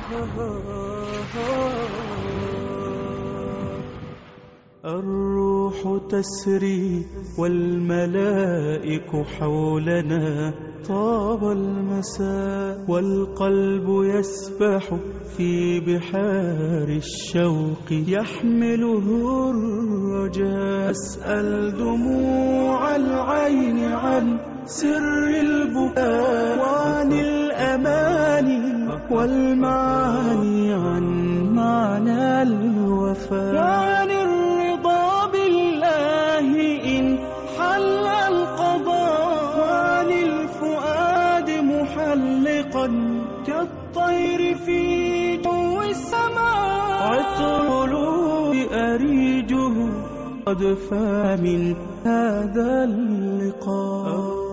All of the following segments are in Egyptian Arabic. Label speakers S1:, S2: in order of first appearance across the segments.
S1: الروح تسري والملائك حولنا طاب المساء والقلب يسبح في بحار الشوق يحمله الرجاء أسأل دموع العين عن سر البكاء وعن الأماني والمعاني عن معنى الوفاء وعن الرضا بالله إن حل القضاء وعن الفؤاد محلقا كالطير في جو السماء عطر القلوب أريجه قد فمن هذا اللقاء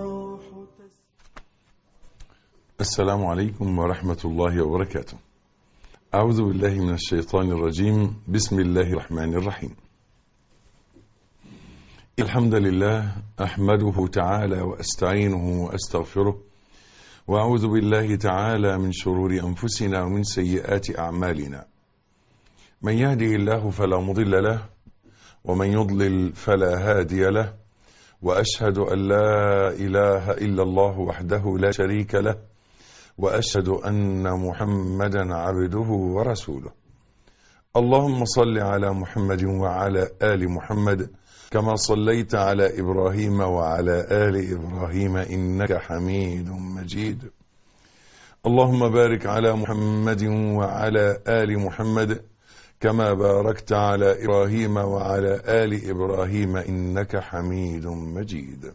S2: السلام عليكم ورحمة الله وبركاته أعوذ بالله من الشيطان الرجيم بسم الله الرحمن الرحيم الحمد لله أحمده تعالى وأستعينه وأستغفره وأعوذ بالله تعالى من شرور أنفسنا ومن سيئات أعمالنا من يهده الله فلا مضل له ومن يضلل فلا هادي له وأشهد أن لا إله إلا الله وحده لا شريك له واشهد ان محمدا عبده ورسوله اللهم صل على محمد وعلى ال محمد كما صليت على ابراهيم وعلى ال ابراهيم انك حميد مجيد اللهم بارك على محمد وعلى ال محمد كما باركت على ابراهيم وعلى ال ابراهيم انك حميد مجيد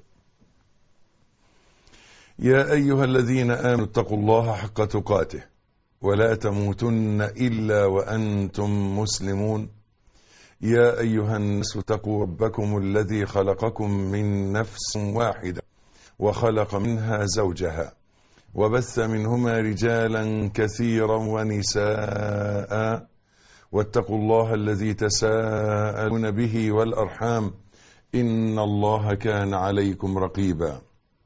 S2: يا أيها الذين آمنوا اتقوا الله حق تقاته ولا تموتن إلا وأنتم مسلمون يا أيها الناس اتقوا ربكم الذي خلقكم من نفس واحدة وخلق منها زوجها وبث منهما رجالا كثيرا ونساء واتقوا الله الذي تساءلون به والأرحام إن الله كان عليكم رقيبا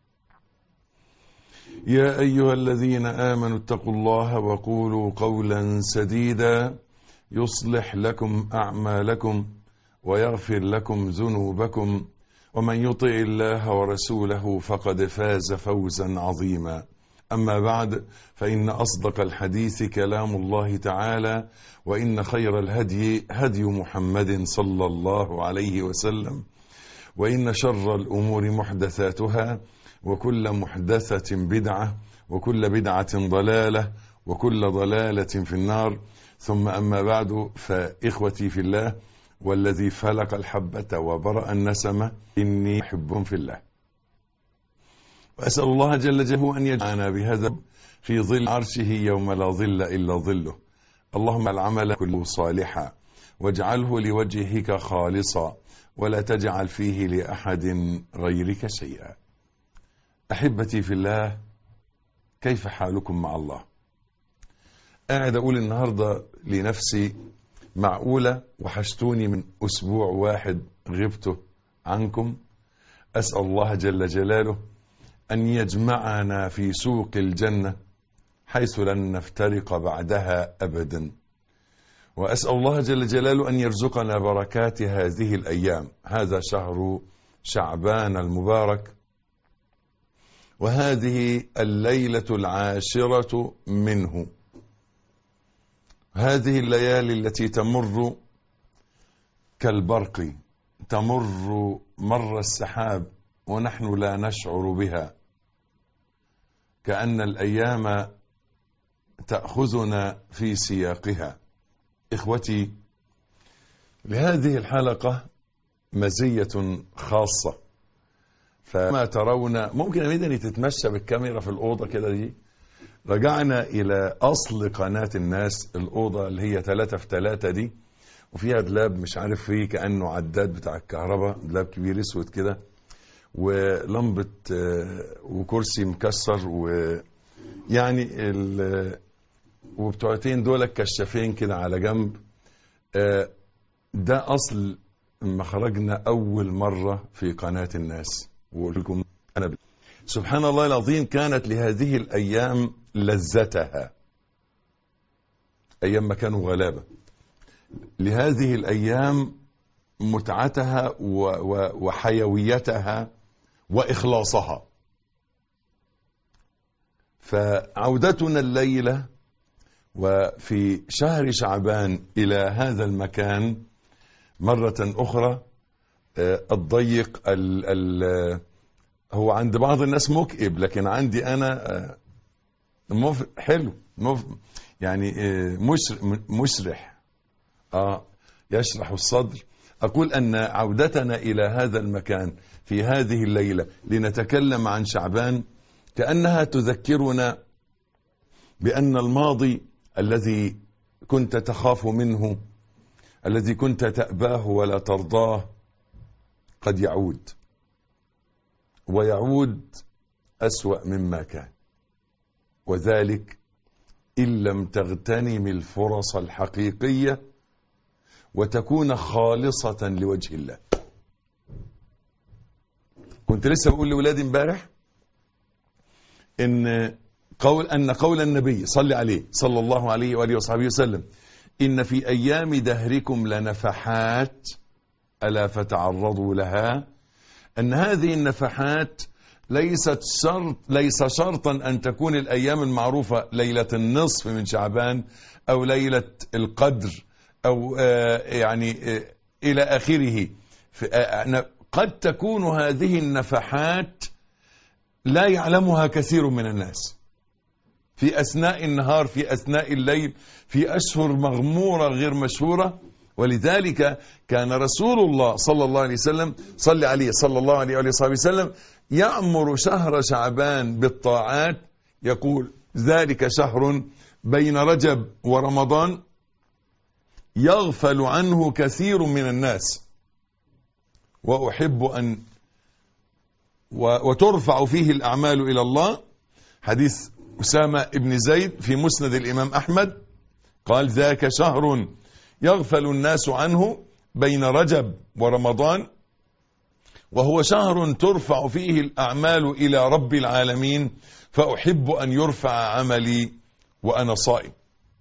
S2: يا أيها الذين آمنوا اتقوا الله وقولوا قولا سديدا يصلح لكم أعمالكم ويغفر لكم ذنوبكم ومن يطع الله ورسوله فقد فاز فوزا عظيما أما بعد فإن أصدق الحديث كلام الله تعالى وإن خير الهدي هدي محمد صلى الله عليه وسلم وإن شر الأمور محدثاتها وكل محدثة بدعة وكل بدعة ضلالة وكل ضلالة في النار ثم أما بعد فإخوتي في الله والذي فلق الحبة وبرأ النسمة إني أحبهم في الله وأسأل الله جل جلاله أن يجعلنا بهذا في ظل عرشه يوم لا ظل إلا ظله اللهم العمل كله صالحا واجعله لوجهك خالصا ولا تجعل فيه لأحد غيرك شيئا أحبتي في الله كيف حالكم مع الله قاعد أقول النهاردة لنفسي معقولة وحشتوني من أسبوع واحد غبته عنكم أسأل الله جل جلاله أن يجمعنا في سوق الجنة حيث لن نفترق بعدها أبدا وأسأل الله جل جلاله أن يرزقنا بركات هذه الأيام هذا شهر شعبان المبارك وهذه الليلة العاشرة منه هذه الليالي التي تمر كالبرق تمر مر السحاب ونحن لا نشعر بها كأن الأيام تأخذنا في سياقها إخوتي لهذه الحلقة مزية خاصة فما ترون ممكن يا مدني تتمشى بالكاميرا في الأوضة كده دي رجعنا إلى أصل قناة الناس الأوضة اللي هي 3 في 3 دي وفيها دلاب مش عارف فيه كأنه عداد بتاع الكهرباء دلاب كبير اسود كده ولمبة وكرسي مكسر ويعني وبتوعتين دول كشافين كده على جنب ده أصل ما خرجنا أول مرة في قناة الناس وأقول لكم أنا ب... سبحان الله العظيم كانت لهذه الأيام لذتها أيام ما كانوا غلابة لهذه الأيام متعتها و- و- وحيويتها وإخلاصها فعودتنا الليلة وفي شهر شعبان إلى هذا المكان مرة أخرى آه، الضيق ال ال هو عند بعض الناس مكئب لكن عندي أنا آه، مف حلو مف يعني آه، مشر مشرح آه يشرح الصدر أقول أن عودتنا إلى هذا المكان في هذه الليلة لنتكلم عن شعبان كأنها تذكرنا بأن الماضي الذي كنت تخاف منه الذي كنت تأباه ولا ترضاه قد يعود ويعود أسوأ مما كان وذلك إن لم تغتنم الفرص الحقيقية وتكون خالصة لوجه الله كنت لسه بقول لولادي امبارح ان قول ان قول النبي صلى عليه صلى الله عليه واله وصحبه وسلم ان في ايام دهركم لنفحات الا فتعرضوا لها ان هذه النفحات ليست شرط ليس شرطا ان تكون الايام المعروفه ليله النصف من شعبان او ليله القدر او آه، يعني آه، الى اخره ف- آه، أنا- قد تكون هذه النفحات لا يعلمها كثير من الناس في أثناء النهار في أثناء الليل في أشهر مغمورة غير مشهورة ولذلك كان رسول الله صلى الله عليه وسلم صلى عليه صلى الله عليه وآله وصحبه وسلم يأمر شهر شعبان بالطاعات يقول ذلك شهر بين رجب ورمضان يغفل عنه كثير من الناس وأحب أن و- وترفع فيه الأعمال إلى الله حديث أسامة بن زيد في مسند الإمام أحمد قال ذاك شهر يغفل الناس عنه بين رجب ورمضان وهو شهر ترفع فيه الأعمال إلى رب العالمين فأحب أن يرفع عملي وأنا صائم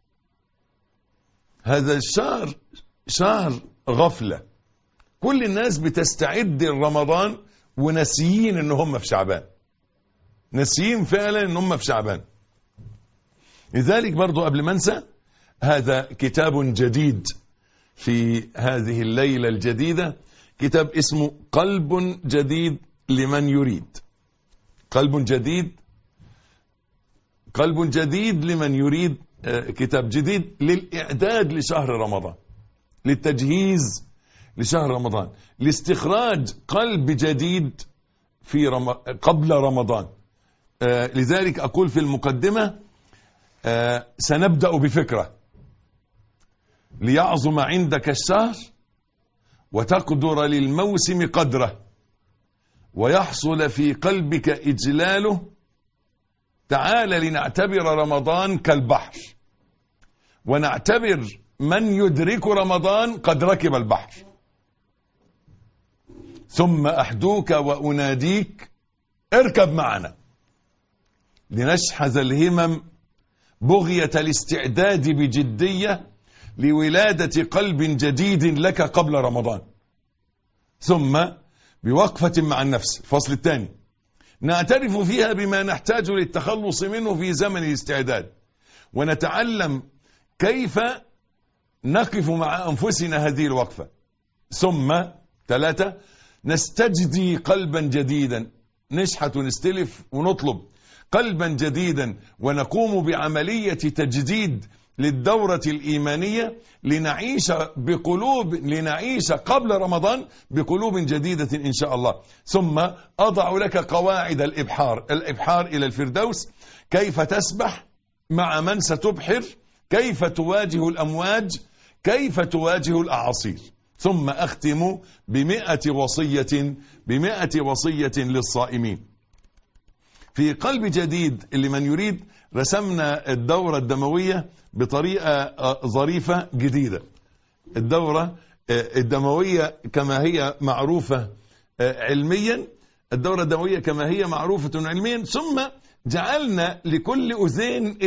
S2: هذا الشهر شهر غفلة كل الناس بتستعد لرمضان وناسيين ان هم في شعبان ناسيين فعلا ان هم في شعبان لذلك برضو قبل ما انسى هذا كتاب جديد في هذه الليلة الجديدة كتاب اسمه قلب جديد لمن يريد قلب جديد قلب جديد لمن يريد آه، كتاب جديد للإعداد لشهر رمضان للتجهيز لشهر رمضان لاستخراج قلب جديد في رم... قبل رمضان آه لذلك أقول في المقدمة آه سنبدأ بفكرة ليعظم عندك الشهر وتقدر للموسم قدره ويحصل في قلبك إجلاله تعال لنعتبر رمضان كالبحر ونعتبر من يدرك رمضان قد ركب البحر ثم أحدوك وأناديك اركب معنا لنشحذ الهمم بغية الاستعداد بجدية لولادة قلب جديد لك قبل رمضان ثم بوقفة مع النفس الفصل الثاني نعترف فيها بما نحتاج للتخلص منه في زمن الاستعداد ونتعلم كيف نقف مع أنفسنا هذه الوقفة ثم ثلاثة نستجدي قلبا جديدا نشحت ونستلف ونطلب قلبا جديدا ونقوم بعملية تجديد للدورة الإيمانية لنعيش بقلوب لنعيش قبل رمضان بقلوب جديدة إن شاء الله ثم أضع لك قواعد الإبحار الإبحار إلى الفردوس كيف تسبح مع من ستبحر كيف تواجه الأمواج كيف تواجه الأعاصير ثم أختم بمئة وصية بمئة وصية للصائمين في قلب جديد لمن يريد رسمنا الدورة الدموية بطريقة ظريفة جديدة الدورة الدموية كما هي معروفة علميا الدورة الدموية كما هي معروفة علميا ثم جعلنا لكل أذين اسم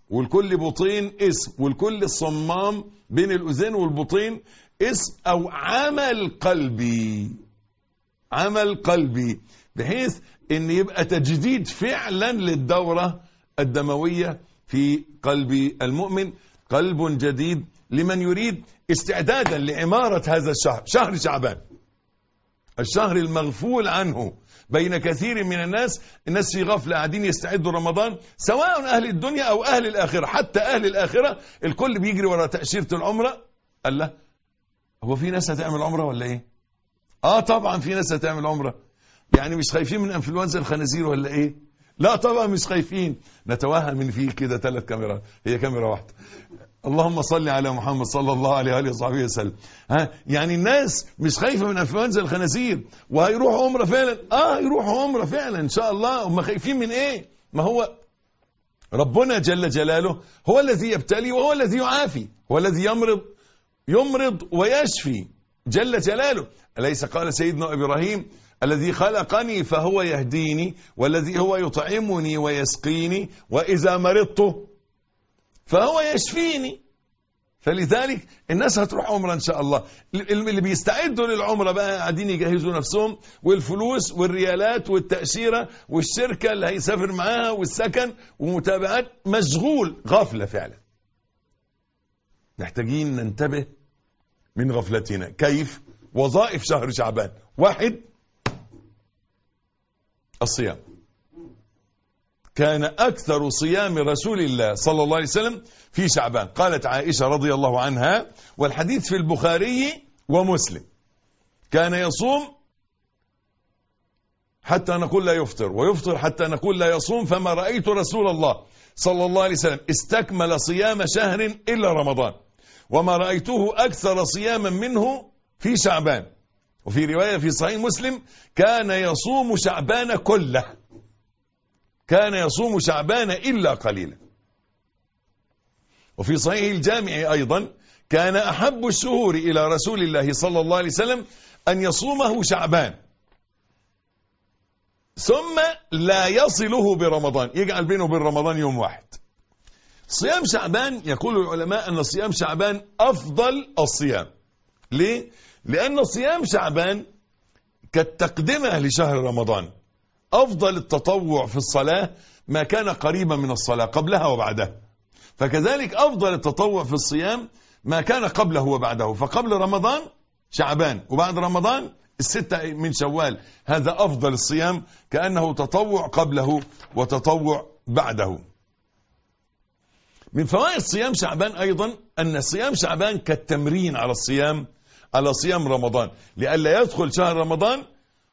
S2: والكل بطين اسم والكل الصمام بين الأذين والبطين اسم أو عمل قلبي عمل قلبي بحيث ان يبقى تجديد فعلا للدورة الدموية في قلب المؤمن قلب جديد لمن يريد استعدادا لعمارة هذا الشهر شهر شعبان الشهر المغفول عنه بين كثير من الناس الناس في غفلة قاعدين يستعدوا رمضان سواء أهل الدنيا أو أهل الآخرة حتى أهل الآخرة الكل بيجري ورا تأشيرة العمرة قال له هو في ناس هتعمل عمرة ولا إيه آه طبعا في ناس هتعمل عمرة يعني مش خايفين من انفلونزا الخنازير ولا ايه لا طبعا مش خايفين نتوهم ان في كده ثلاث كاميرات هي كاميرا واحده اللهم صل على محمد صلى الله عليه واله وصحبه وسلم ها يعني الناس مش خايفه من انفلونزا الخنازير وهيروحوا عمره فعلا اه يروحوا عمره فعلا ان شاء الله هم خايفين من ايه ما هو ربنا جل جلاله هو الذي يبتلي وهو الذي يعافي هو الذي يمرض يمرض ويشفي جل جلاله أليس قال سيدنا إبراهيم الذي خلقني فهو يهديني والذي هو يطعمني ويسقيني وإذا مرضت فهو يشفيني فلذلك الناس هتروح عمره ان شاء الله اللي بيستعدوا للعمره بقى قاعدين يجهزوا نفسهم والفلوس والريالات والتاشيره والشركه اللي هيسافر معاها والسكن ومتابعات مشغول غفله فعلا محتاجين ننتبه من غفلتنا كيف وظائف شهر شعبان واحد الصيام كان أكثر صيام رسول الله صلى الله عليه وسلم في شعبان قالت عائشة رضي الله عنها والحديث في البخاري ومسلم كان يصوم حتى نقول لا يفطر ويفطر حتى نقول لا يصوم فما رأيت رسول الله صلى الله عليه وسلم استكمل صيام شهر إلا رمضان وما رأيته أكثر صياما منه في شعبان وفي رواية في صحيح مسلم كان يصوم شعبان كله كان يصوم شعبان إلا قليلا وفي صحيح الجامع أيضا كان أحب الشهور إلى رسول الله صلى الله عليه وسلم أن يصومه شعبان ثم لا يصله برمضان يجعل بينه وبين رمضان يوم واحد صيام شعبان يقول العلماء أن صيام شعبان أفضل الصيام ليه؟ لأن صيام شعبان كالتقدمة لشهر رمضان أفضل التطوع في الصلاة ما كان قريبا من الصلاة قبلها وبعدها فكذلك أفضل التطوع في الصيام ما كان قبله وبعده فقبل رمضان شعبان وبعد رمضان الستة من شوال هذا أفضل الصيام كأنه تطوع قبله وتطوع بعده من فوائد صيام شعبان أيضا أن صيام شعبان كالتمرين على الصيام على صيام رمضان لئلا يدخل شهر رمضان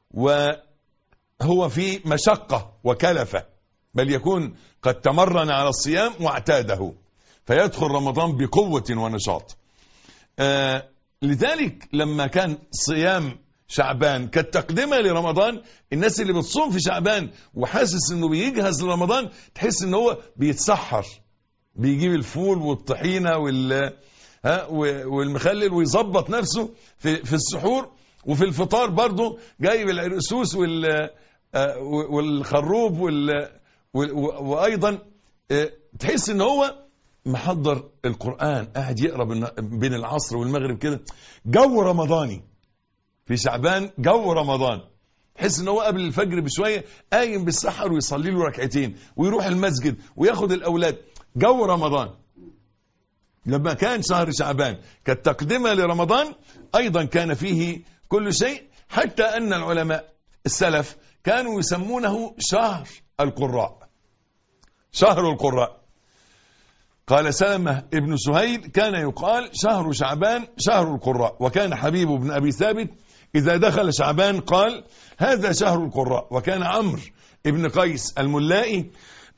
S2: وهو في مشقة وكلفة بل يكون قد تمرن على الصيام واعتاده فيدخل رمضان بقوة ونشاط آه لذلك لما كان صيام شعبان كالتقدمة لرمضان الناس اللي بتصوم في شعبان وحاسس انه بيجهز لرمضان تحس ان هو بيتسحر بيجيب الفول والطحينة وال ها والمخلل ويظبط نفسه في في السحور وفي الفطار برضه جايب العرقسوس وال والخروب وال وايضا تحس ان هو محضر القرآن قاعد يقرا بين العصر والمغرب كده جو رمضاني في شعبان جو رمضان تحس ان هو قبل الفجر بشويه قايم بالسحر ويصلي له ركعتين ويروح المسجد وياخد الاولاد جو رمضان لما كان شهر شعبان كالتقدمة لرمضان أيضا كان فيه كل شيء حتى أن العلماء السلف كانوا يسمونه شهر القراء شهر القراء قال سلمة ابن سهيل كان يقال شهر شعبان شهر القراء وكان حبيب بن أبي ثابت إذا دخل شعبان قال هذا شهر القراء وكان عمرو ابن قيس الملائي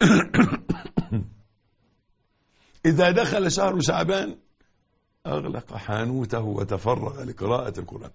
S2: إذا دخل شهر شعبان أغلق حانوته وتفرغ لقراءة القرآن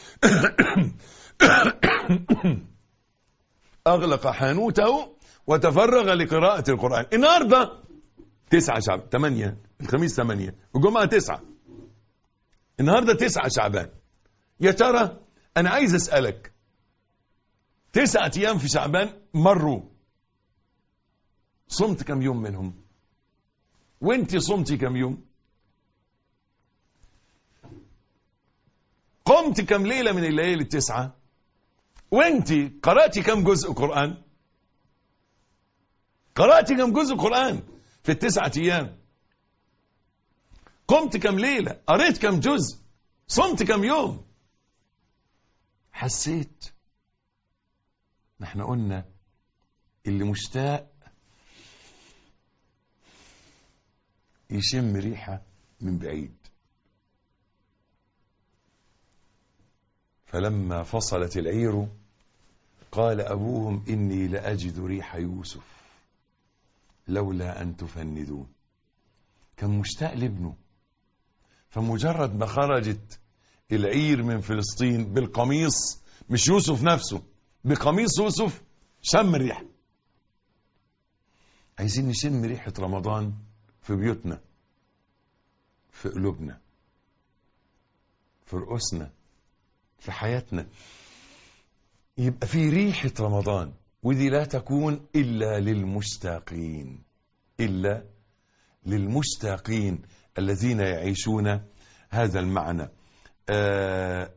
S2: أغلق حانوته وتفرغ لقراءة القرآن النهاردة تسعة شعبان ثمانية الخميس ثمانية الجمعة تسعة النهاردة تسعة شعبان يا ترى أنا عايز أسألك تسعة أيام في شعبان مروا صمت كم يوم منهم وانت صمتي كم يوم قمت كم ليلة من الليالي التسعة وانت قرأتي كم جزء قرآن قرأتي كم جزء قرآن في التسعة أيام قمت كم ليلة قريت كم جزء صمت كم يوم حسيت نحن قلنا اللي مشتاق يشم ريحة من بعيد فلما فصلت العير قال أبوهم إني لأجد ريح يوسف لولا أن تفندون كان مشتاق لابنه فمجرد ما خرجت العير من فلسطين بالقميص مش يوسف نفسه بقميص يوسف شم الريحة عايزين نشم ريحة رمضان في بيوتنا في قلوبنا في رؤوسنا في حياتنا يبقى في ريحة رمضان ودي لا تكون إلا للمشتاقين إلا للمشتاقين الذين يعيشون هذا المعنى آه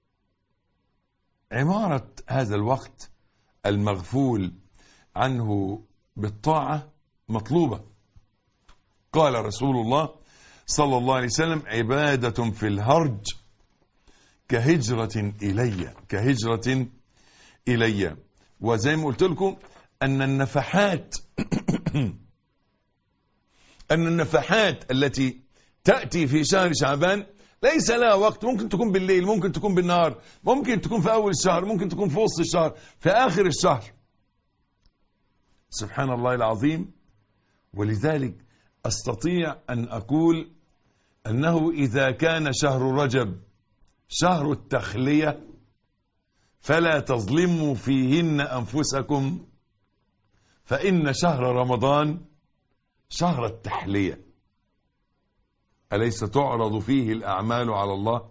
S2: عمارة هذا الوقت المغفول عنه بالطاعة مطلوبة قال رسول الله صلى الله عليه وسلم عبادة في الهرج كهجرة إلي كهجرة إلي وزي ما قلت لكم أن النفحات أن النفحات التي تأتي في شهر شعبان ليس لها وقت ممكن تكون بالليل ممكن تكون بالنهار ممكن تكون في أول الشهر ممكن تكون في وسط الشهر في آخر الشهر سبحان الله العظيم ولذلك أستطيع أن أقول أنه إذا كان شهر رجب شهر التخلية فلا تظلموا فيهن أنفسكم فإن شهر رمضان شهر التحلية أليس تعرض فيه الأعمال على الله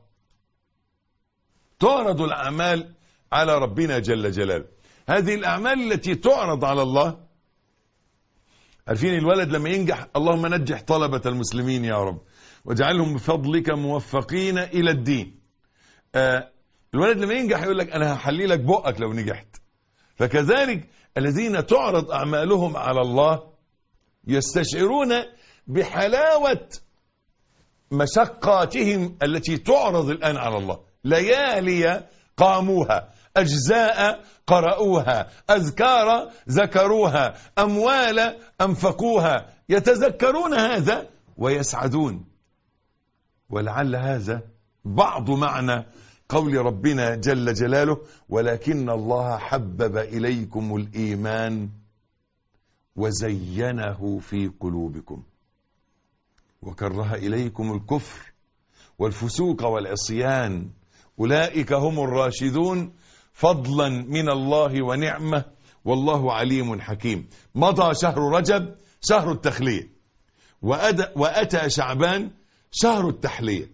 S2: تعرض الأعمال على ربنا جل جلاله هذه الأعمال التي تعرض على الله عارفين الولد لما ينجح اللهم نجح طلبة المسلمين يا رب واجعلهم بفضلك موفقين إلى الدين آه الولد لما ينجح يقول لك أنا هحلي لك بقك لو نجحت فكذلك الذين تعرض أعمالهم على الله يستشعرون بحلاوة مشقاتهم التي تعرض الآن على الله ليالي قاموها أجزاء قرأوها أذكار ذكروها أموال أنفقوها يتذكرون هذا ويسعدون ولعل هذا بعض معنى قول ربنا جل جلاله ولكن الله حبب إليكم الإيمان وزينه في قلوبكم وكره إليكم الكفر والفسوق والعصيان أولئك هم الراشدون فضلا من الله ونعمة والله عليم حكيم مضى شهر رجب شهر التخلية وأتى شعبان شهر التحلية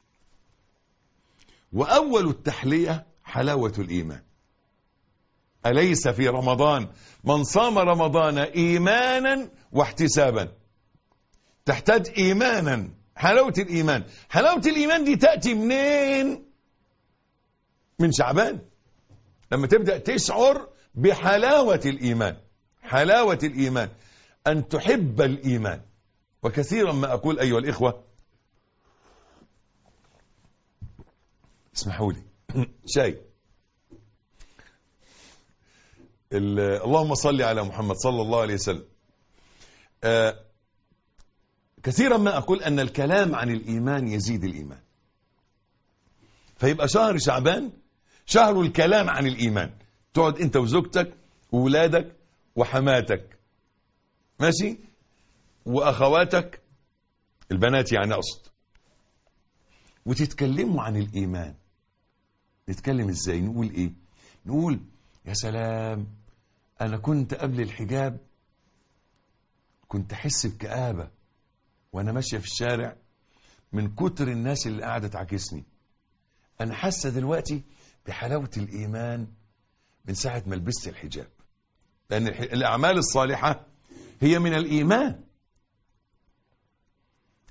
S2: وأول التحلية حلاوة الإيمان أليس في رمضان من صام رمضان إيمانا واحتسابا تحتاج إيمانا حلاوة الإيمان حلاوة الإيمان دي تأتي منين من شعبان لما تبدأ تشعر بحلاوة الإيمان حلاوة الإيمان أن تحب الإيمان وكثيرا ما أقول أيها الإخوة اسمحوا لي شاي اللهم صل على محمد صلى الله عليه وسلم آه كثيرا ما أقول أن الكلام عن الإيمان يزيد الإيمان فيبقى شهر شعبان شهر الكلام عن الإيمان تقعد أنت وزوجتك وولادك وحماتك ماشي وأخواتك البنات يعني أقصد وتتكلموا عن الإيمان نتكلم إزاي نقول إيه نقول يا سلام أنا كنت قبل الحجاب كنت أحس بكآبة وأنا ماشية في الشارع من كتر الناس اللي قاعدة تعكسني أنا حاسة دلوقتي بحلاوة الإيمان من ساعة ما لبست الحجاب لأن الح- الأعمال الصالحة هي من الإيمان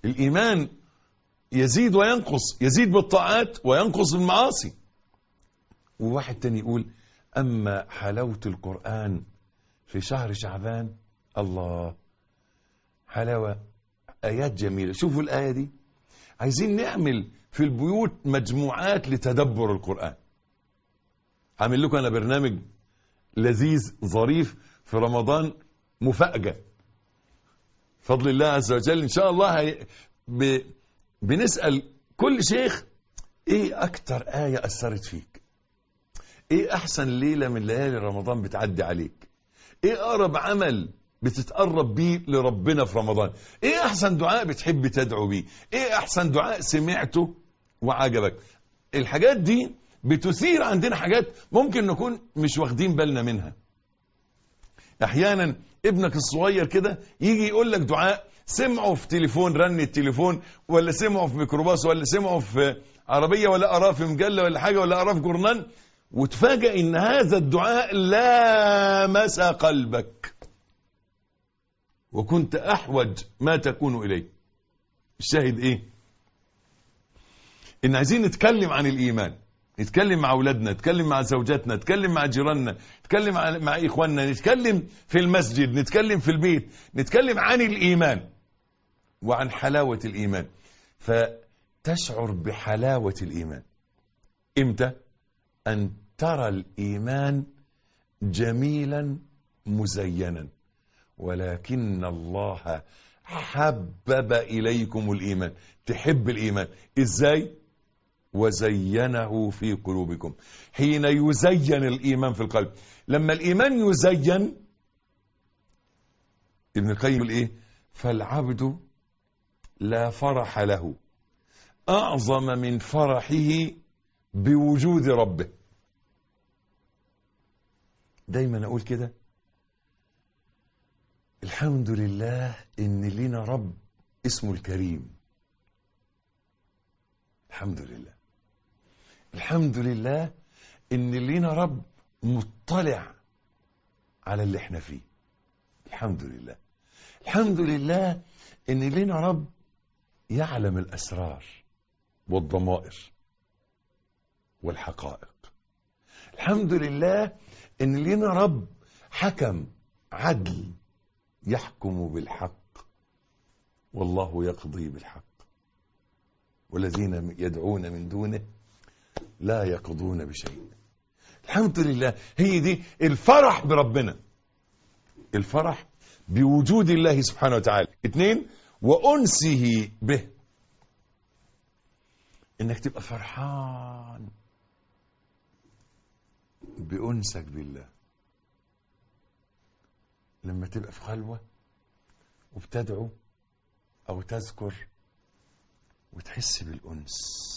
S2: الإيمان يزيد وينقص يزيد بالطاعات وينقص بالمعاصي وواحد تاني يقول أما حلاوة القرآن في شهر شعبان الله حلاوة آيات جميلة شوفوا الآية دي عايزين نعمل في البيوت مجموعات لتدبر القرآن عامل لكم أنا برنامج لذيذ ظريف في رمضان مفاجأة فضل الله عز وجل إن شاء الله هي... ب... بنسأل كل شيخ إيه أكتر آية أثرت فيك إيه أحسن ليلة من ليالي رمضان بتعدي عليك إيه أقرب عمل بتتقرب بيه لربنا في رمضان ايه احسن دعاء بتحب تدعو بيه ايه احسن دعاء سمعته وعجبك الحاجات دي بتثير عندنا حاجات ممكن نكون مش واخدين بالنا منها احيانا ابنك الصغير كده يجي يقول لك دعاء سمعه في تليفون رن التليفون ولا سمعه في ميكروباص ولا سمعه في عربيه ولا قراه في مجله ولا حاجه ولا قراه في جورنال وتفاجئ ان هذا الدعاء لامس قلبك وكنت احوج ما تكون اليه الشاهد ايه ان عايزين نتكلم عن الايمان نتكلم مع اولادنا نتكلم مع زوجاتنا نتكلم مع جيراننا نتكلم مع, مع اخواننا نتكلم في المسجد نتكلم في البيت نتكلم عن الايمان وعن حلاوه الايمان فتشعر بحلاوه الايمان امتى ان ترى الايمان جميلا مزينا ولكن الله حبب إليكم الإيمان تحب الإيمان إزاي وزينه في قلوبكم حين يزين الإيمان في القلب لما الإيمان يزين ابن القيم يقول إيه فالعبد لا فرح له أعظم من فرحه بوجود ربه دايما أقول كده الحمد لله ان لنا رب اسمه الكريم الحمد لله الحمد لله ان لنا رب مطلع على اللي احنا فيه الحمد لله الحمد لله ان لنا رب يعلم الاسرار والضمائر والحقائق الحمد لله ان لنا رب حكم عدل يحكم بالحق والله يقضي بالحق والذين يدعون من دونه لا يقضون بشيء الحمد لله هي دي الفرح بربنا الفرح بوجود الله سبحانه وتعالى اثنين وأنسه به انك تبقى فرحان بأنسك بالله لما تبقى في خلوة وبتدعو أو تذكر وتحس بالأنس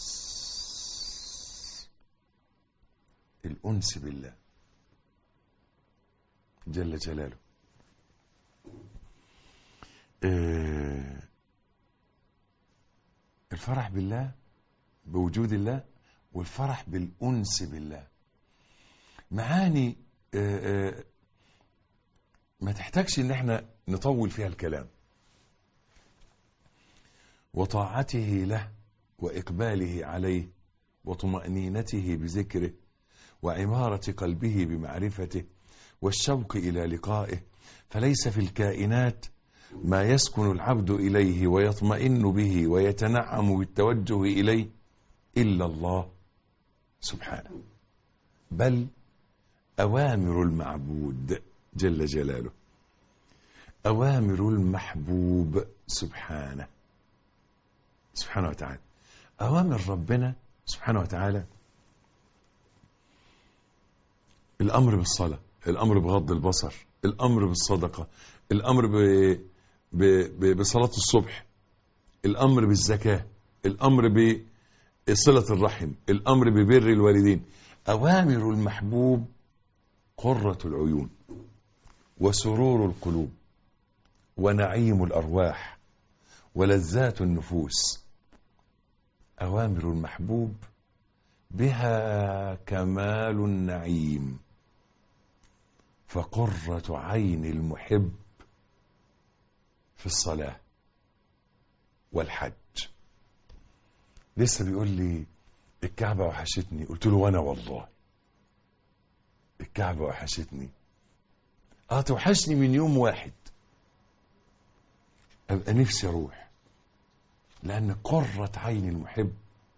S2: الأنس بالله جل جلاله آه الفرح بالله بوجود الله والفرح بالأنس بالله معاني آه آه ما تحتاجش ان احنا نطول فيها الكلام وطاعته له واقباله عليه وطمانينته بذكره وعماره قلبه بمعرفته والشوق الى لقائه فليس في الكائنات ما يسكن العبد اليه ويطمئن به ويتنعم بالتوجه اليه الا الله سبحانه بل اوامر المعبود جل جلاله أوامر المحبوب سبحانه سبحانه وتعالى أوامر ربنا سبحانه وتعالى الأمر بالصلاة الأمر بغض البصر الأمر بالصدقة الأمر ب... ب... ب... بصلاة الصبح الأمر بالزكاة الأمر بصلة الرحم الأمر ببر الوالدين أوامر المحبوب قرة العيون وسرور القلوب ونعيم الارواح ولذات النفوس اوامر المحبوب بها كمال النعيم فقره عين المحب في الصلاه والحج لسه بيقول لي الكعبة وحشتني قلت له وانا والله الكعبة وحشتني اه توحشني من يوم واحد ابقى نفسي اروح لان قرة عين المحب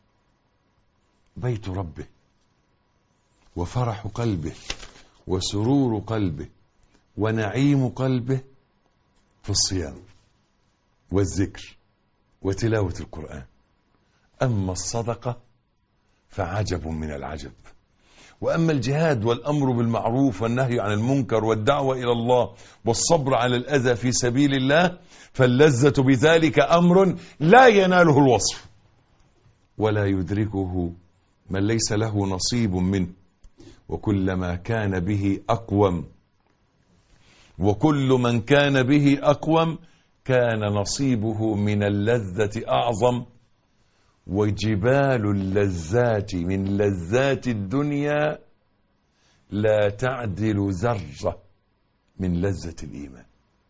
S2: بيت ربه وفرح قلبه وسرور قلبه ونعيم قلبه في الصيام والذكر وتلاوة القرآن أما الصدقة فعجب من العجب وأما الجهاد والأمر بالمعروف والنهي عن المنكر والدعوة إلى الله والصبر على الأذى في سبيل الله فاللذة بذلك أمر لا يناله الوصف ولا يدركه من ليس له نصيب منه وكلما كان به أقوم وكل من كان به أقوم كان نصيبه من اللذة أعظم وجبال اللذات من لذات الدنيا لا تعدل ذرة من لذة الإيمان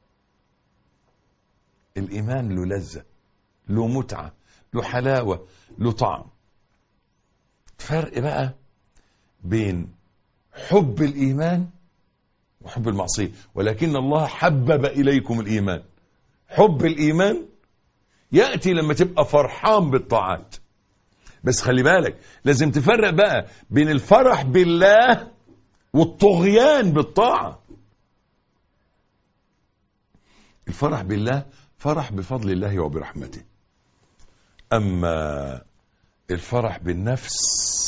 S2: الإيمان له لذة له متعة له حلاوة له طعم فرق بقى بين حب الإيمان وحب المعصية ولكن الله حبب إليكم الإيمان حب الإيمان يأتي لما تبقى فرحان بالطاعات بس خلي بالك لازم تفرق بقى بين الفرح بالله والطغيان بالطاعة الفرح بالله فرح بفضل الله وبرحمته أما الفرح بالنفس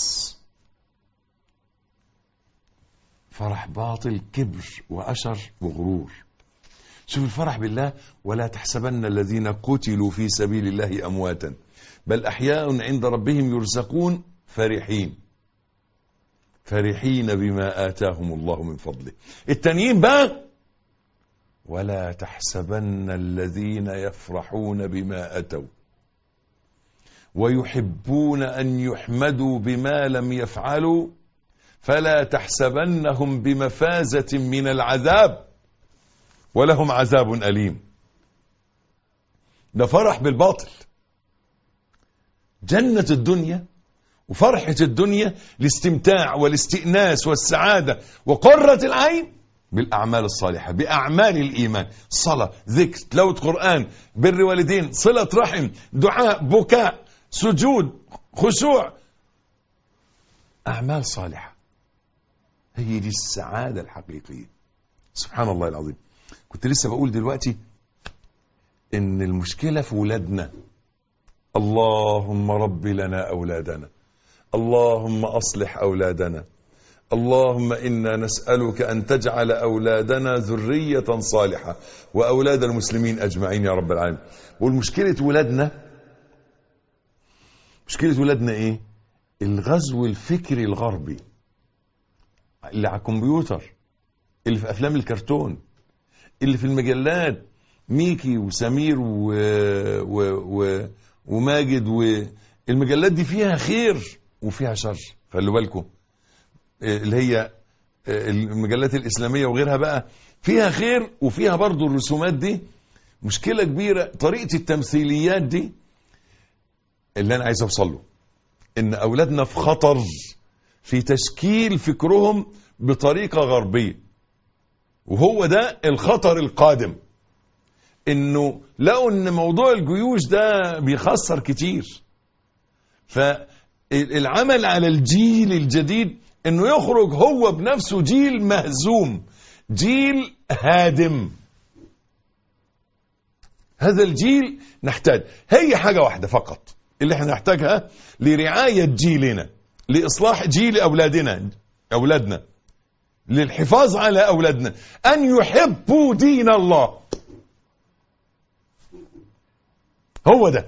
S2: فرح باطل كبر وأشر وغرور شوف الفرح بالله ولا تحسبن الذين قتلوا في سبيل الله أمواتا بل أحياء عند ربهم يرزقون فرحين فرحين بما آتاهم الله من فضله التانيين بقى ولا تحسبن الذين يفرحون بما أتوا ويحبون أن يحمدوا بما لم يفعلوا فلا تحسبنهم بمفازة من العذاب ولهم عذاب أليم ده فرح بالباطل جنة الدنيا وفرحة الدنيا الاستمتاع والاستئناس والسعادة وقرة العين بالأعمال الصالحة بأعمال الإيمان صلاة ذكر تلاوة قرآن بر والدين صلة رحم دعاء بكاء سجود خشوع أعمال صالحة هي دي السعادة الحقيقية سبحان الله العظيم كنت لسه بقول دلوقتي ان المشكلة في ولادنا اللهم رب لنا أولادنا اللهم أصلح أولادنا اللهم إنا نسألك أن تجعل أولادنا ذرية صالحة وأولاد المسلمين أجمعين يا رب العالمين والمشكلة ولادنا مشكلة ولادنا إيه الغزو الفكري الغربي اللي على الكمبيوتر اللي في أفلام الكرتون اللي في المجلات ميكي وسمير و... و... و... وماجد والمجلات دي فيها خير وفيها شر خلوا بالكم اللي هي المجلات الإسلامية وغيرها بقى فيها خير وفيها برضو الرسومات دي مشكلة كبيرة طريقة التمثيليات دي اللي أنا عايز أوصل له إن أولادنا في خطر في تشكيل فكرهم بطريقة غربية وهو ده الخطر القادم انه لقوا ان موضوع الجيوش ده بيخسر كتير فالعمل على الجيل الجديد انه يخرج هو بنفسه جيل مهزوم جيل هادم هذا الجيل نحتاج هي حاجة واحدة فقط اللي احنا نحتاجها لرعاية جيلنا لإصلاح جيل أولادنا أولادنا للحفاظ على أولادنا أن يحبوا دين الله هو ده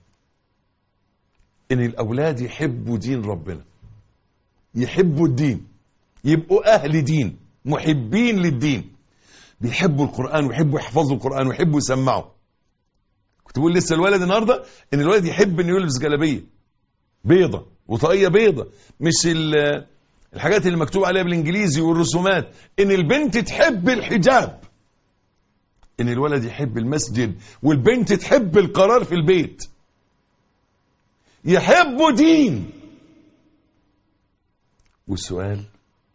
S2: ان الاولاد يحبوا دين ربنا يحبوا الدين يبقوا اهل دين محبين للدين بيحبوا القران ويحبوا يحفظوا القران ويحبوا يسمعوا كنت بقول لسه الولد النهارده ان الولد يحب انه يلبس جلابيه بيضه وطاقيه بيضه مش الحاجات اللي مكتوب عليها بالانجليزي والرسومات ان البنت تحب الحجاب ان الولد يحب المسجد والبنت تحب القرار في البيت يحبوا دين والسؤال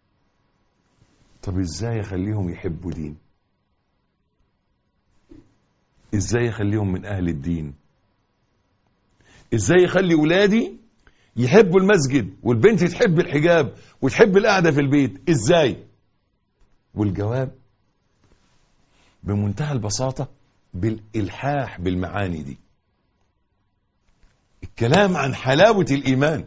S2: طب ازاي اخليهم يحبوا دين ازاي اخليهم من اهل الدين ازاي اخلي ولادي يحبوا المسجد والبنت تحب الحجاب وتحب القعده في البيت ازاي والجواب بمنتهى البساطه بالالحاح بالمعاني دي الكلام عن حلاوه الايمان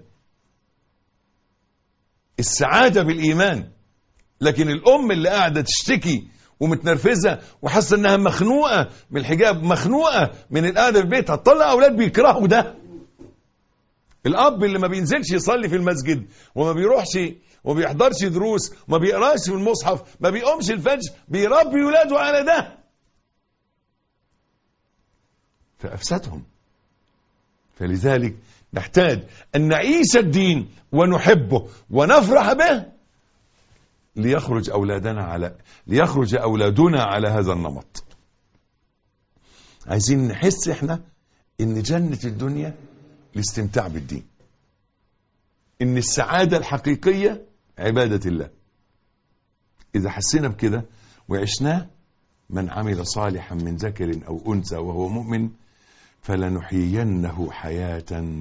S2: السعاده بالايمان لكن الام اللي قاعده تشتكي ومتنرفزه وحاسه انها مخنوقه من الحجاب مخنوقه من القعده في البيت هتطلع اولاد بيكرهوا ده الاب اللي ما بينزلش يصلي في المسجد وما بيروحش وما بيحضرش دروس وما بيقراش في المصحف ما بيقومش الفجر بيربي ولاده على ده فافسدهم فلذلك نحتاج ان نعيش الدين ونحبه ونفرح به ليخرج اولادنا على ليخرج اولادنا على هذا النمط عايزين نحس احنا ان جنة الدنيا الاستمتاع بالدين ان السعادة الحقيقية عبادة الله اذا حسينا بكده وعشناه من عمل صالحا من ذكر او انثى وهو مؤمن فلنحيينه حياة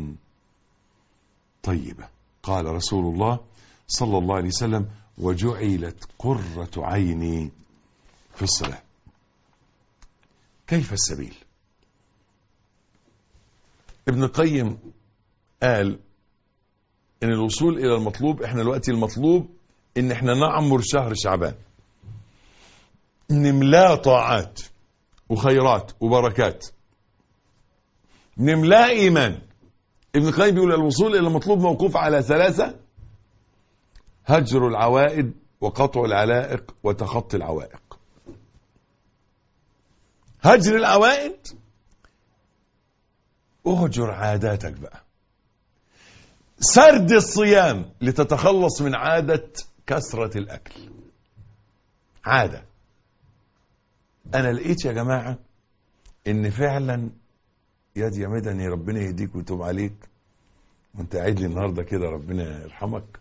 S2: طيبة قال رسول الله صلى الله عليه وسلم وجعلت قرة عيني في الصلاة كيف السبيل ابن القيم قال ان الوصول الى المطلوب احنا دلوقتي المطلوب ان احنا نعمر شهر شعبان نملاه طاعات وخيرات وبركات نملاه ايمان ابن القيم بيقول الوصول الى المطلوب موقوف على ثلاثه هجر العوائد وقطع العلائق وتخطي العوائق هجر العوائد اهجر عاداتك بقى سرد الصيام لتتخلص من عادة كثرة الأكل عادة أنا لقيت يا جماعة إن فعلا ياد يا مدني ربنا يهديك ويتوب عليك وانت قاعد لي النهارده كده ربنا يرحمك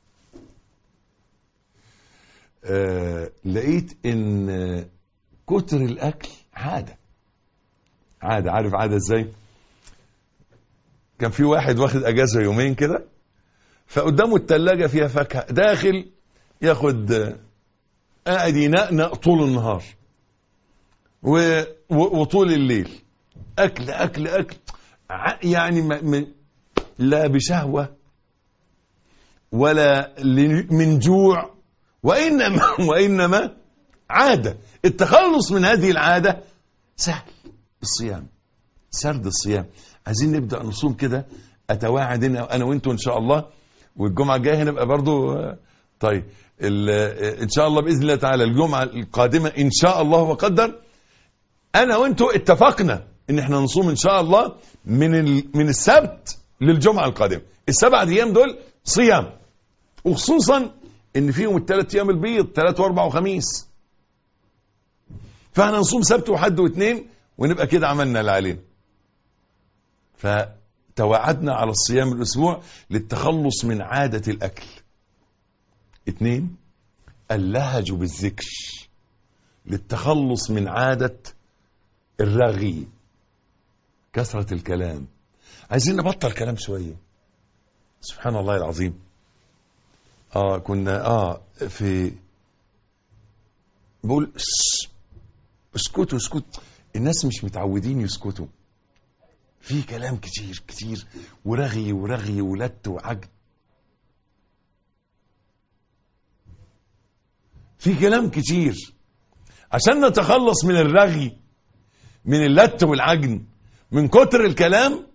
S2: آه لقيت ان كتر الاكل عاده عاده عارف عاده ازاي كان في واحد واخد اجازه يومين كده فقدامه التلاجة فيها فاكهه داخل ياخد آه، قاعد ينقنق طول النهار و... و... وطول الليل اكل اكل اكل ع- يعني ما... م... لا بشهوه ولا ل- من جوع وانما وانما عاده التخلص من هذه العاده سهل الصيام سرد الصيام عايزين نبدا نصوم كده اتواعد انا أنا وانتوا ان شاء الله والجمعه الجايه هنبقى برضو آه، طيب ال- آه، ان شاء الله باذن الله تعالى الجمعه القادمه ان شاء الله وقدر انا وانتوا اتفقنا ان احنا نصوم ان شاء الله من ال... من السبت للجمعه القادمه السبع ايام دول صيام وخصوصا ان فيهم الثلاث ايام البيض ثلاث واربع وخميس فاحنا نصوم سبت وحد واثنين ونبقى كده عملنا اللي علينا فتوعدنا على الصيام الاسبوع للتخلص من عاده الاكل اثنين اللهج بالذكر للتخلص من عاده الرغي كثرة الكلام عايزين نبطل كلام شوية سبحان الله العظيم اه كنا اه في بقول "ش- اسكتوا اسكتوا الناس مش متعودين يسكتوا في كلام كتير كتير ورغي ورغي ولت وعجن في كلام كتير عشان نتخلص من الرغي من اللت والعجن من كتر الكلام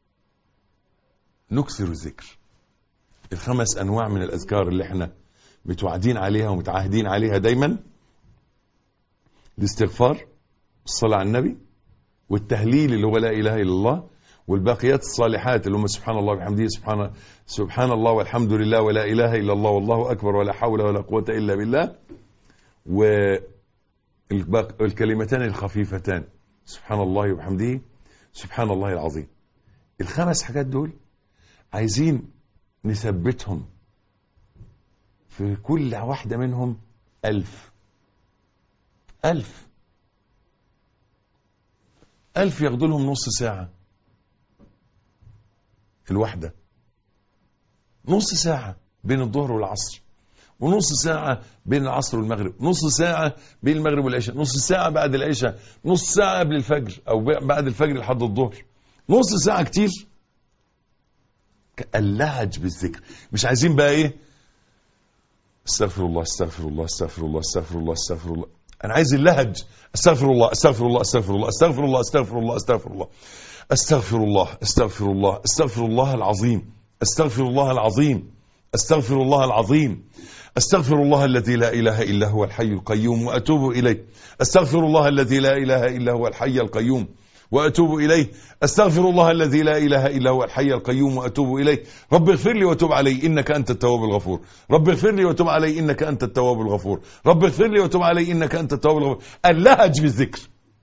S2: نكثر الذكر الخمس انواع من الاذكار اللي احنا متوعدين عليها ومتعاهدين عليها دايما الاستغفار الصلاة على النبي والتهليل اللي هو لا اله الا الله والباقيات الصالحات اللي هم سبحان الله وبحمده سبحان سبحان الله والحمد لله ولا اله الا الله والله اكبر ولا حول ولا قوة الا بالله و الباق- الكلمتان الخفيفتان سبحان الله وبحمده سبحان الله العظيم الخمس حاجات دول عايزين نثبتهم في كل واحدة منهم ألف ألف ألف ياخدوا لهم نص ساعة الواحدة نص ساعة بين الظهر والعصر ونص ساعة بين العصر والمغرب نص ساعة بين المغرب والعشاء نص ساعة بعد العشاء نص ساعة قبل الفجر أو ب- بعد الفجر لحد الظهر نص ساعة كتير اللهج بالذكر مش عايزين بقى ايه استغفر الله استغفر الله استغفر الله استغفر الله استغفر الله انا عايز اللهج استغفر الله استغفر الله استغفر الله استغفر الله استغفر الله استغفر الله استغفر الله استغفر الله استغفر الله العظيم استغفر الله العظيم استغفر الله العظيم استغفر الله الذي لا اله الا هو الحي القيوم واتوب اليه استغفر الله الذي لا اله الا هو الحي القيوم واتوب اليه استغفر الله الذي لا اله الا هو الحي القيوم واتوب اليه رب اغفر لي وتوب علي انك انت التواب الغفور رب اغفر لي وتوب علي انك انت التواب الغفور رب اغفر لي وتوب علي انك انت التواب الغفور اللهج بالذكر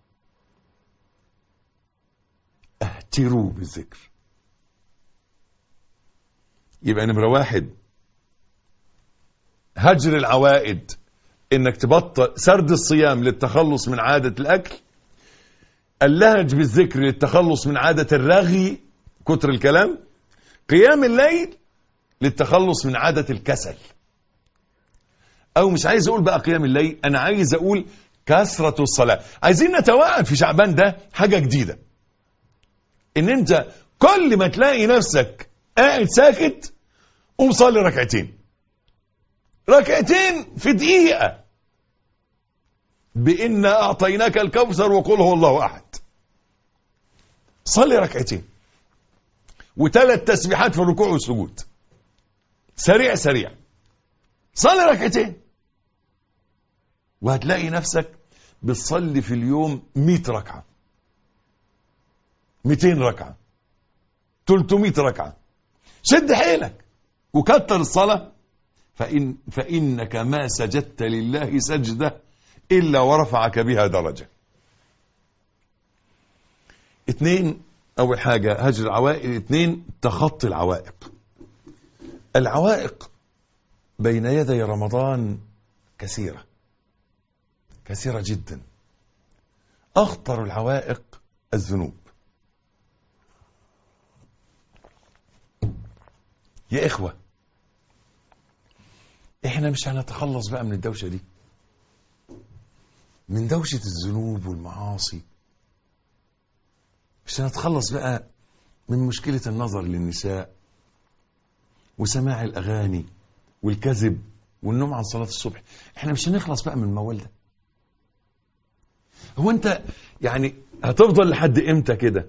S2: اهتروا بالذكر يبقى نمرة واحد هجر العوائد انك تبطل سرد الصيام للتخلص من عادة الاكل اللهج بالذكر للتخلص من عادة الرغي كتر الكلام قيام الليل للتخلص من عادة الكسل او مش عايز اقول بقى قيام الليل انا عايز اقول كثرة الصلاة عايزين نتوعد في شعبان ده حاجة جديدة ان انت كل ما تلاقي نفسك قاعد ساكت قوم صلي ركعتين ركعتين في دقيقة بإنا أعطيناك الكوثر وقل هو الله أحد صلي ركعتين وثلاث تسبيحات في الركوع والسجود سريع سريع صلي ركعتين وهتلاقي نفسك بتصلي في اليوم 100 ركعة 200 ركعة 300 ركعة شد حيلك وكتر الصلاة فإن فإنك ما سجدت لله سجدة إلا ورفعك بها درجة اثنين أول حاجة هجر العوائق اثنين تخطي العوائق العوائق بين يدي رمضان كثيرة كثيرة جدا أخطر العوائق الذنوب يا إخوة إحنا مش هنتخلص بقى من الدوشة دي من دوشة الذنوب والمعاصي مش هنتخلص بقى من مشكلة النظر للنساء وسماع الأغاني والكذب والنوم عن صلاة الصبح احنا مش هنخلص بقى من الموال ده هو انت يعني هتفضل لحد امتى كده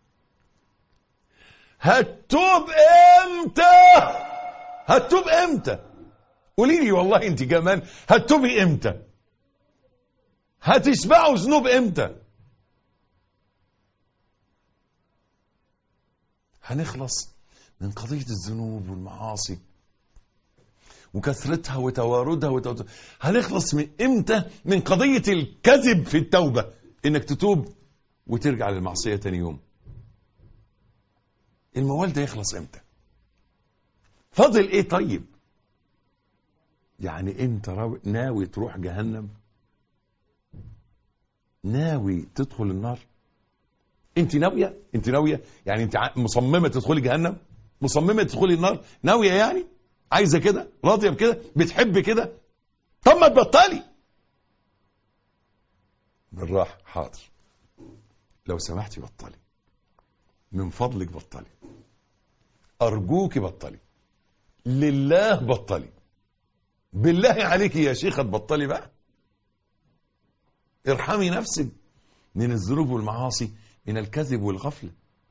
S2: هتتوب امتى هتتوب امتى قولي لي والله انت كمان هتتوبي امتى هتشبعوا ذنوب امتى هنخلص من قضية الذنوب والمعاصي وكثرتها وتواردها وتوت... هنخلص من امتى من قضية الكذب في التوبة انك تتوب وترجع للمعصية تاني يوم الموال ده يخلص امتى فاضل ايه طيب يعني انت راو- ناوي تروح جهنم ناوي تدخل النار انت ناويه انت ناويه يعني انت ع- مصممه تدخلي جهنم مصممه تدخلي النار ناويه يعني عايزه كده راضيه بكده بتحب كده طب ما تبطلي بالراحه حاضر لو سمحتي بطلي من فضلك بطلي ارجوك بطلي لله بطلي بالله عليك يا شيخه تبطلي بقى ارحمي نفسك من الذنوب والمعاصي من الكذب والغفلة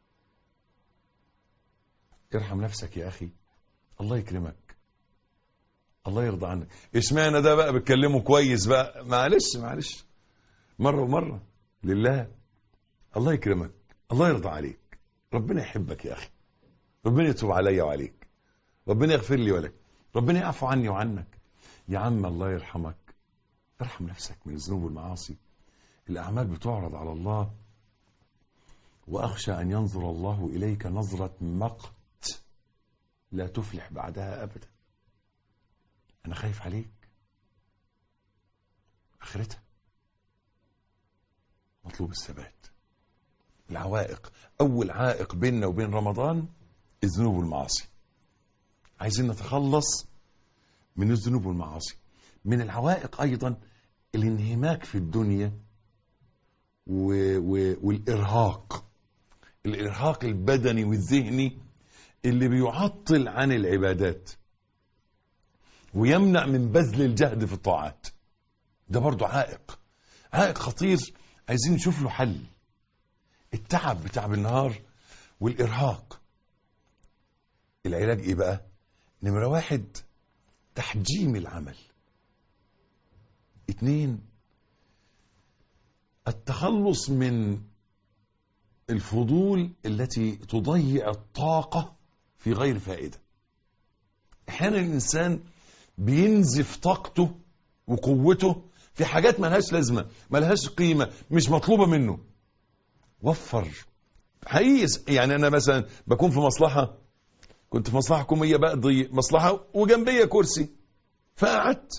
S2: ارحم نفسك يا أخي الله يكرمك الله يرضى عنك اشمعنى ده بقى بتكلمه كويس بقى معلش معلش مرة ومرة لله الله يكرمك الله يرضى عليك ربنا يحبك يا أخي ربنا يتوب عليا وعليك ربنا يغفر لي ولك ربنا يعفو عني وعنك يا عم الله يرحمك ارحم نفسك من الذنوب والمعاصي الأعمال بتعرض على الله وأخشى أن ينظر الله إليك نظرة مقت لا تفلح بعدها أبدا أنا خايف عليك آخرتها مطلوب الثبات العوائق أول عائق بيننا وبين رمضان الذنوب والمعاصي عايزين نتخلص من الذنوب والمعاصي من العوائق أيضا الانهماك في الدنيا و... و... والإرهاق الإرهاق البدني والذهني اللي بيعطل عن العبادات ويمنع من بذل الجهد في الطاعات ده برضو عائق عائق خطير عايزين نشوف له حل التعب بتاع بالنهار والإرهاق العلاج ايه بقى نمرة واحد تحجيم العمل اتنين التخلص من الفضول التي تضيع الطاقة في غير فائدة احيانا الانسان بينزف طاقته وقوته في حاجات ملهاش لازمة ملهاش قيمة مش مطلوبة منه وفر حقيقي يعني انا مثلا بكون في مصلحة كنت في مصلحة حكومية بقضي مصلحة وجنبية كرسي فقعدت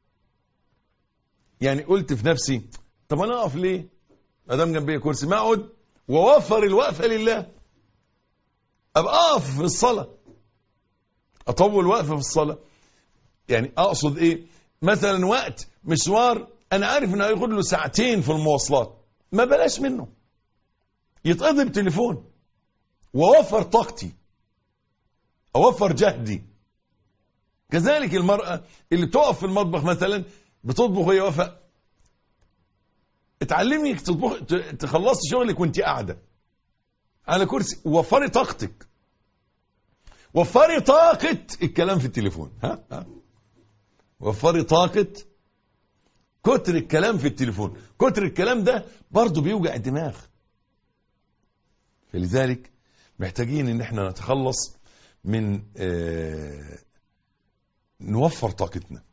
S2: يعني قلت في نفسي طب انا اقف ليه ما دام جنبية كرسي ما اقعد واوفر الوقفة لله ابقى اقف في الصلاة اطول وقفة في الصلاة يعني اقصد ايه مثلا وقت مشوار انا عارف انه هياخد له ساعتين في المواصلات ما بلاش منه يتقضي بتليفون واوفر طاقتي اوفر جهدي كذلك المرأة اللي بتقف في المطبخ مثلا بتطبخ وهي واقفة اتعلمي تطبخ تخلصي شغلك وانت قاعدة على كرسي وفري طاقتك وفري طاقة الكلام في التليفون ها ها وفري طاقة كتر الكلام في التليفون كتر الكلام ده برضه بيوجع الدماغ فلذلك محتاجين ان احنا نتخلص من آه نوفر طاقتنا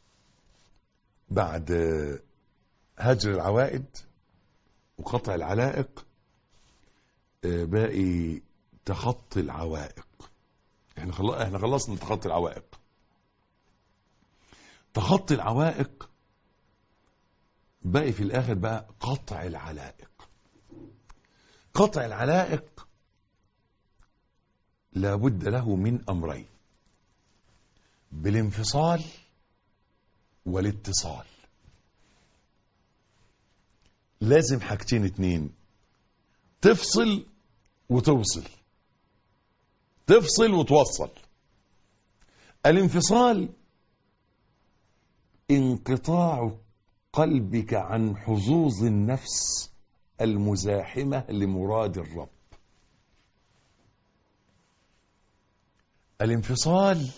S2: بعد آه هجر العوائد وقطع العلائق آه باقي تخطي العوائق احنا خل... احنا خلصنا تخطي العوائق تخطي العوائق باقي في الاخر بقى قطع العلائق قطع العلائق لابد له من امرين بالانفصال والاتصال لازم حاجتين اتنين تفصل وتوصل تفصل وتوصل الانفصال انقطاع قلبك عن حظوظ النفس المزاحمة لمراد الرب الانفصال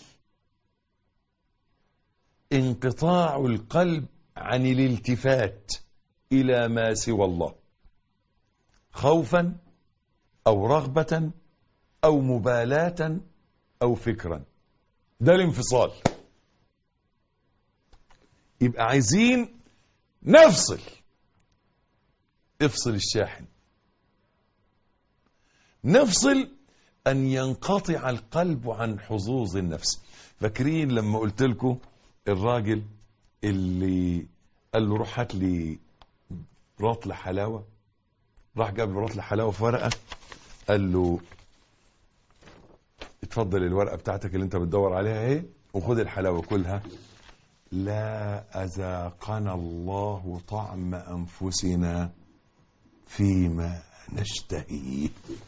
S2: انقطاع القلب عن الالتفات إلى ما سوى الله خوفا أو رغبة أو مبالاة أو فكرا ده الانفصال يبقى عايزين نفصل افصل الشاحن نفصل أن ينقطع القلب عن حظوظ النفس فاكرين لما قلت لكم الراجل اللي قال له روح هات لي رطل حلاوة راح جاب له رطل حلاوة في ورقة قال له اتفضل الورقة بتاعتك اللي انت بتدور عليها اهي وخد الحلاوة كلها لا أذاقنا الله طعم أنفسنا فيما نشتهيه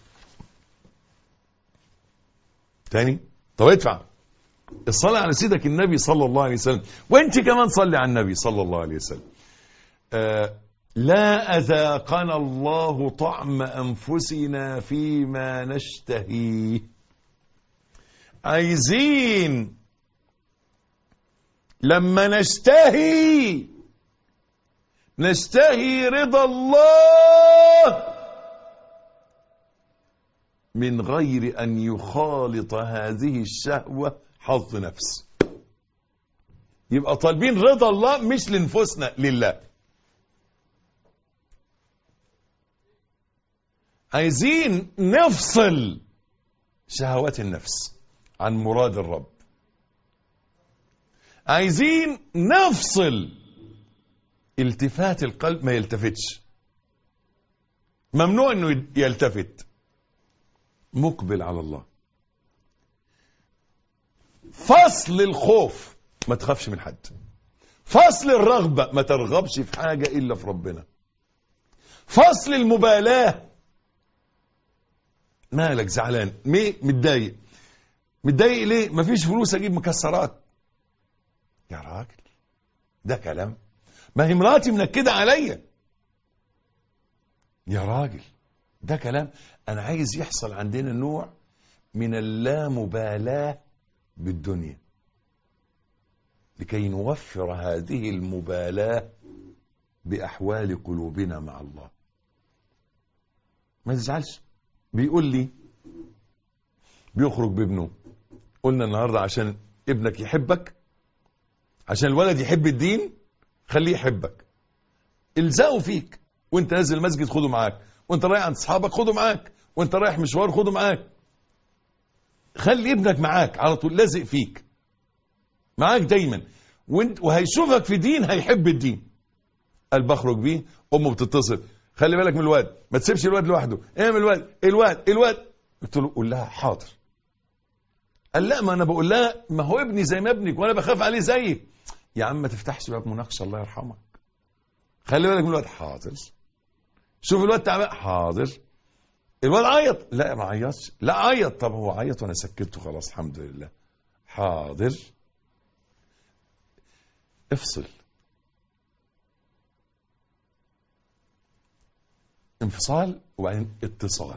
S2: تاني طب ادفع الصلاة على سيدك النبي صلى الله عليه وسلم وانت كمان صلي على النبي صلى الله عليه وسلم آه لا أذاقنا الله طعم أنفسنا فيما نشتهيه عايزين لما نشتهي نشتهي رضا الله من غير أن يخالط هذه الشهوة حظ نفس يبقى طالبين رضا الله مش لنفوسنا لله عايزين نفصل شهوات النفس عن مراد الرب عايزين نفصل التفات القلب ما يلتفتش ممنوع انه يلتفت مقبل على الله فصل الخوف ما تخافش من حد فصل الرغبة ما ترغبش في حاجة إلا في ربنا فصل المبالاة مالك زعلان مي متضايق متضايق ليه مفيش فلوس اجيب مكسرات يا راجل ده كلام ما هي مراتي منكده عليا يا راجل ده كلام انا عايز يحصل عندنا نوع من اللامبالاه بالدنيا لكي نوفر هذه المبالاه باحوال قلوبنا مع الله ما تزعلش بيقول لي بيخرج بابنه قلنا النهارده عشان ابنك يحبك عشان الولد يحب الدين خليه يحبك الزقه فيك وانت نازل المسجد خده معاك وانت رايح عند اصحابك خده معاك وانت رايح مشوار خده معاك خلي ابنك معاك على طول لازق فيك معاك دايما وانت وهيشوفك في دين هيحب الدين قال بخرج بيه امه بتتصل خلي بالك من الواد ما تسيبش الواد لوحده اعمل الواد الواد الواد قلت له قول لها حاضر قال لا ما انا بقول لها ما هو ابني زي ما ابنك وانا بخاف عليه زيك يا عم ما تفتحش باب مناقشه الله يرحمك خلي بالك من الواد حاضر شوف الواد تعبان حاضر الواد عيط لا ما عيطش لا عيط طب هو عيط وانا سكته خلاص الحمد لله حاضر افصل انفصال وبعدين اتصال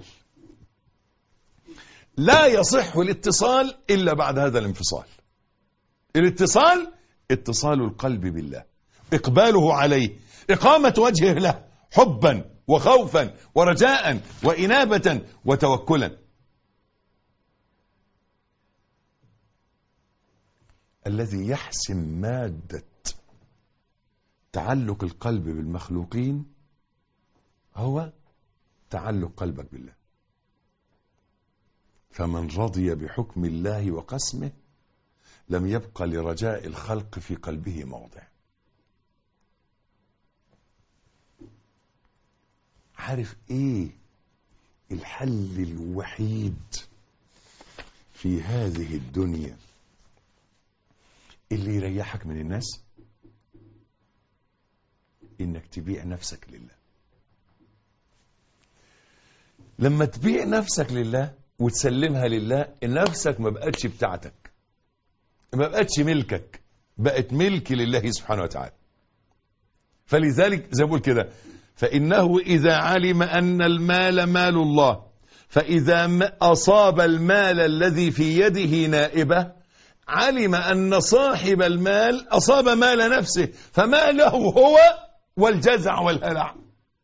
S2: لا يصح الاتصال الا بعد هذا الانفصال الاتصال اتصال القلب بالله اقباله عليه اقامه وجهه له حبا وخوفا ورجاء وانابه وتوكلا الذي يحسم ماده تعلق القلب بالمخلوقين هو تعلق قلبك بالله فمن رضي بحكم الله وقسمه لم يبق لرجاء الخلق في قلبه موضع عارف ايه الحل الوحيد في هذه الدنيا اللي يريحك من الناس انك تبيع نفسك لله لما تبيع نفسك لله وتسلمها لله نفسك ما بقتش بتاعتك ما بقتش ملكك بقت ملك لله سبحانه وتعالى فلذلك زي ما بقول كده فإنه إذا علم أن المال مال الله فإذا أصاب المال الذي في يده نائبة علم أن صاحب المال أصاب مال نفسه فماله هو والجزع والهلع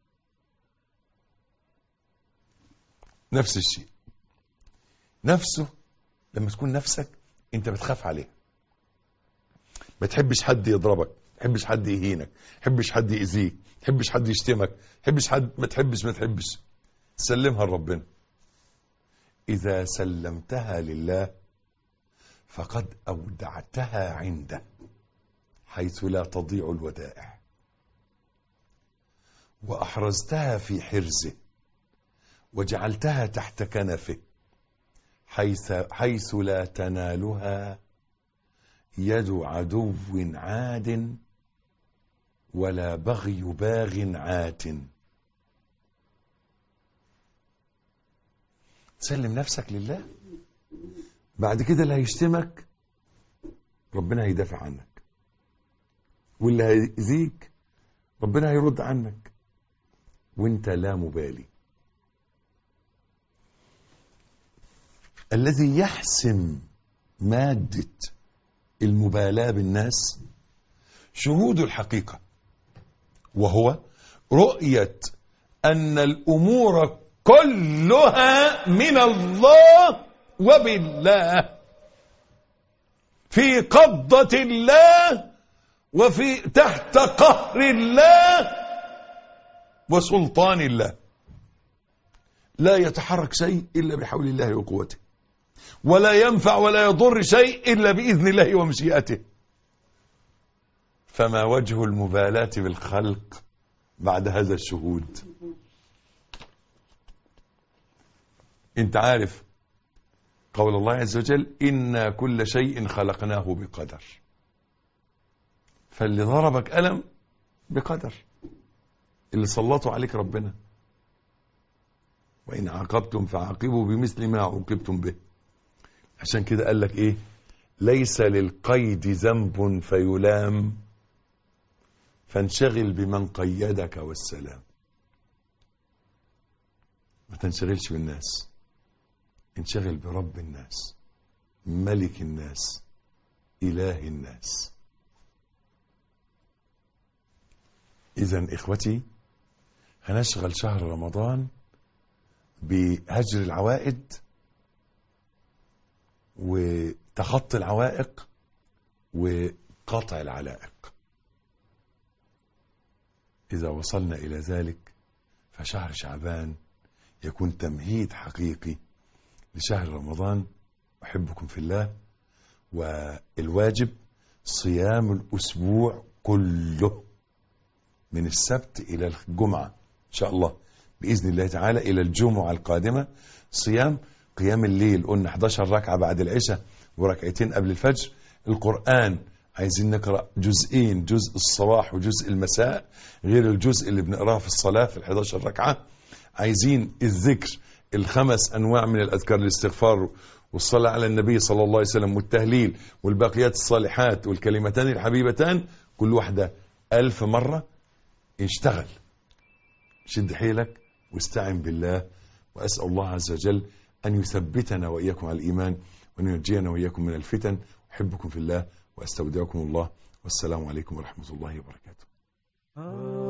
S2: نفس الشيء نفسه لما تكون نفسك انت بتخاف عليه ما تحبش حد يضربك ما تحبش حد يهينك ما تحبش حد يأذيك ما تحبش حد يشتمك ما تحبش حد ما تحبش ما تحبش سلمها لربنا إذا سلمتها لله فقد أودعتها عنده حيث لا تضيع الودائع وأحرزتها في حرزه وجعلتها تحت كنفه حيث, حيث لا تنالها يد عدو عاد ولا بغي باغ عات تسلم نفسك لله بعد كده اللي هيشتمك ربنا هيدافع عنك واللي هيأذيك ربنا هيرد عنك وانت لا مبالي الذي يحسم مادة المبالاة بالناس شهود الحقيقة وهو رؤية أن الأمور كلها من الله وبالله في قبضة الله وفي تحت قهر الله وسلطان الله لا يتحرك شيء إلا بحول الله وقوته ولا ينفع ولا يضر شيء إلا بإذن الله ومشيئته فما وجه المبالاة بالخلق بعد هذا الشهود انت عارف قول الله عز وجل إنا كل شيء خلقناه بقدر فاللي ضربك ألم بقدر اللي سلطوا عليك ربنا وإن عاقبتم فعاقبوا بمثل ما عوقبتم به عشان كده قال لك إيه ليس للقيد ذنب فيلام فانشغل بمن قيدك والسلام ما تنشغلش بالناس انشغل برب الناس ملك الناس إله الناس إذا إخوتي هنشغل شهر رمضان بهجر العوائد وتخطي العوائق وقطع العلائق إذا وصلنا إلى ذلك فشهر شعبان يكون تمهيد حقيقي لشهر رمضان أحبكم في الله والواجب صيام الأسبوع كله من السبت إلى الجمعة إن شاء الله بإذن الله تعالى إلى الجمعة القادمة صيام قيام الليل قلنا 11 ركعة بعد العشاء وركعتين قبل الفجر القرآن عايزين نقرأ جزئين جزء الصباح وجزء المساء غير الجزء اللي بنقراه في الصلاة في ال 11 ركعة عايزين الذكر الخمس أنواع من الأذكار الاستغفار والصلاة على النبي صلى الله عليه وسلم والتهليل والباقيات الصالحات والكلمتان الحبيبتان كل واحدة ألف مرة اشتغل شد حيلك واستعن بالله وأسأل الله عز وجل أن يثبتنا وإياكم على الإيمان وأن ينجينا وإياكم من الفتن أحبكم في الله وأستودعكم الله والسلام عليكم ورحمة الله وبركاته